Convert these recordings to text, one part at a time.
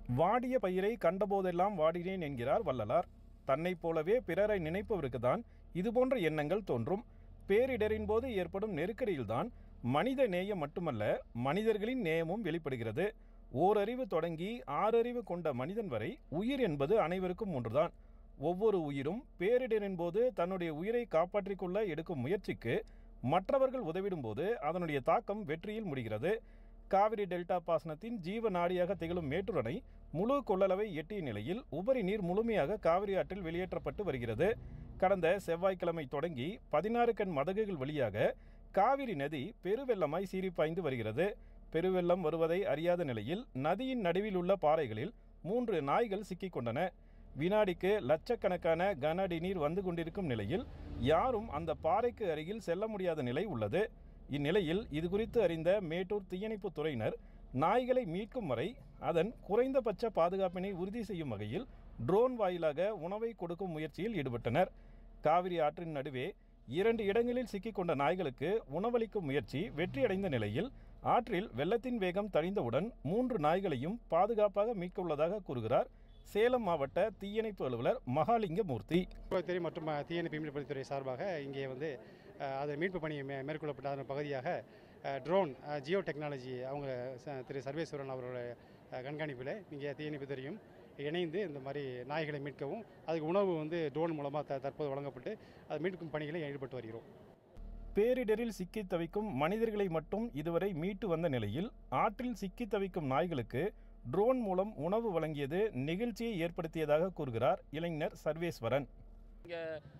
வாடிய பயிரை கண்டபோதெல்லாம் வாடினேன் என்கிறார் வள்ளலார் தன்னைப் போலவே பிறரை நினைப்பவருக்கு தான் இதுபோன்ற எண்ணங்கள் தோன்றும் பேரிடரின் போது ஏற்படும் நெருக்கடியில்தான் மனித நேயம் மட்டுமல்ல மனிதர்களின் நேயமும் வெளிப்படுகிறது ஓரறிவு தொடங்கி ஆறறிவு கொண்ட மனிதன் வரை உயிர் என்பது அனைவருக்கும் ஒன்றுதான் ஒவ்வொரு உயிரும் பேரிடரின் போது தன்னுடைய உயிரை காப்பாற்றிக் கொள்ள எடுக்கும் முயற்சிக்கு மற்றவர்கள் உதவிடும்போது அதனுடைய தாக்கம் வெற்றியில் முடிகிறது காவிரி டெல்டா பாசனத்தின் ஜீவ நாடியாக திகழும் மேட்டூர் அணை முழு கொள்ளளவை எட்டிய நிலையில் உபரி நீர் முழுமையாக காவிரி ஆற்றில் வெளியேற்றப்பட்டு வருகிறது கடந்த செவ்வாய்க்கிழமை தொடங்கி பதினாறு கண் மதகுகள் வழியாக காவிரி நதி பெருவெள்ளமாய் சீறிப்பாய்ந்து வருகிறது பெருவெள்ளம் வருவதை அறியாத நிலையில் நதியின் நடுவில் உள்ள பாறைகளில் மூன்று நாய்கள் சிக்கிக் கொண்டன வினாடிக்கு லட்சக்கணக்கான கன அடி நீர் வந்து கொண்டிருக்கும் நிலையில் யாரும் அந்த பாறைக்கு அருகில் செல்ல முடியாத நிலை உள்ளது இந்நிலையில் இது குறித்து அறிந்த மேட்டூர் தீயணைப்பு துறையினர் நாய்களை மீட்கும் வரை அதன் குறைந்தபட்ச பாதுகாப்பினை உறுதி செய்யும் வகையில் ட்ரோன் வாயிலாக உணவை கொடுக்கும் முயற்சியில் ஈடுபட்டனர் காவிரி ஆற்றின் நடுவே இரண்டு இடங்களில் சிக்கிக்கொண்ட நாய்களுக்கு உணவளிக்கும் முயற்சி வெற்றியடைந்த நிலையில் ஆற்றில் வெள்ளத்தின் வேகம் தணிந்தவுடன் மூன்று நாய்களையும் பாதுகாப்பாக மீட்க உள்ளதாக கூறுகிறார் சேலம் மாவட்ட தீயணைப்பு அலுவலர் மகாலிங்கமூர்த்தி துறை மற்றும் அஹ், தீயணைப்பு மீட்புத்துறை சார்பாக இங்கே வந்து அஹ், அது மீட்பு பணி மே மேற்கொள்ளப்பட்ட அதன் பகுதியாக ah, drone ah, geo technology அவங்க ச- திரு சர்வேஸ்வரன் அவர்களுடைய அஹ், கண்காணிப்பில் இங்கே தீயணைப்பு துறையும் இணைந்து இந்த மாதிரி நாய்களை மீட்கவும் அதுக்கு உணவு வந்து ட்ரோன் மூலமாக த தற்போது வழங்கப்பட்டு அது மீட்கும் பணிகளை ஈடுபட்டு வருகிறோம் பேரிடரில் சிக்கித் தவிக்கும் மனிதர்களை மட்டும் இதுவரை மீட்டு வந்த நிலையில் ஆற்றில் சிக்கித் தவிக்கும் நாய்களுக்கு ட்ரோன் மூலம் உணவு வழங்கியது நெகிழ்ச்சியை ஏற்படுத்தியதாக கூறுகிறார் இளைஞர் சர்வேஸ்வரன் இங்கே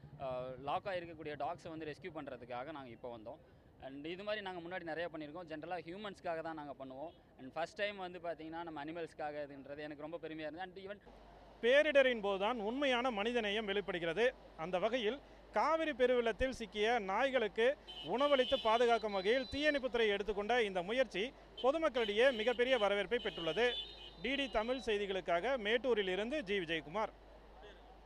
லாக் ஆகிருக்கக்கூடிய டாக்ஸை வந்து ரெஸ்க்யூ பண்ணுறதுக்காக நாங்கள் இப்போ வந்தோம் அண்ட் இது மாதிரி நாங்கள் முன்னாடி நிறைய பண்ணியிருக்கோம் ஜென்ரலாக ஹியூமன்ஸ்க்காக தான் நாங்கள் பண்ணுவோம் அண்ட் ஃபஸ்ட் டைம் வந்து பார்த்தீங்கன்னா நம்ம அனிமல்ஸ்க்காக இதுன்றது எனக்கு ரொம்ப பெருமையாக இருந்தது அண்ட் ஈவன் பேரிடரின் போதுதான் உண்மையான மனிதநேயம் வெளிப்படுகிறது அந்த வகையில் காவிரி பெருவெள்ளத்தில் சிக்கிய நாய்களுக்கு உணவளித்து பாதுகாக்கும் வகையில் தீயணைப்புத்துறை எடுத்துக்கொண்ட இந்த முயற்சி பொதுமக்களிடையே மிகப்பெரிய வரவேற்பை பெற்றுள்ளது டிடி தமிழ் செய்திகளுக்காக மேட்டூரில் இருந்து ஜி விஜயகுமார்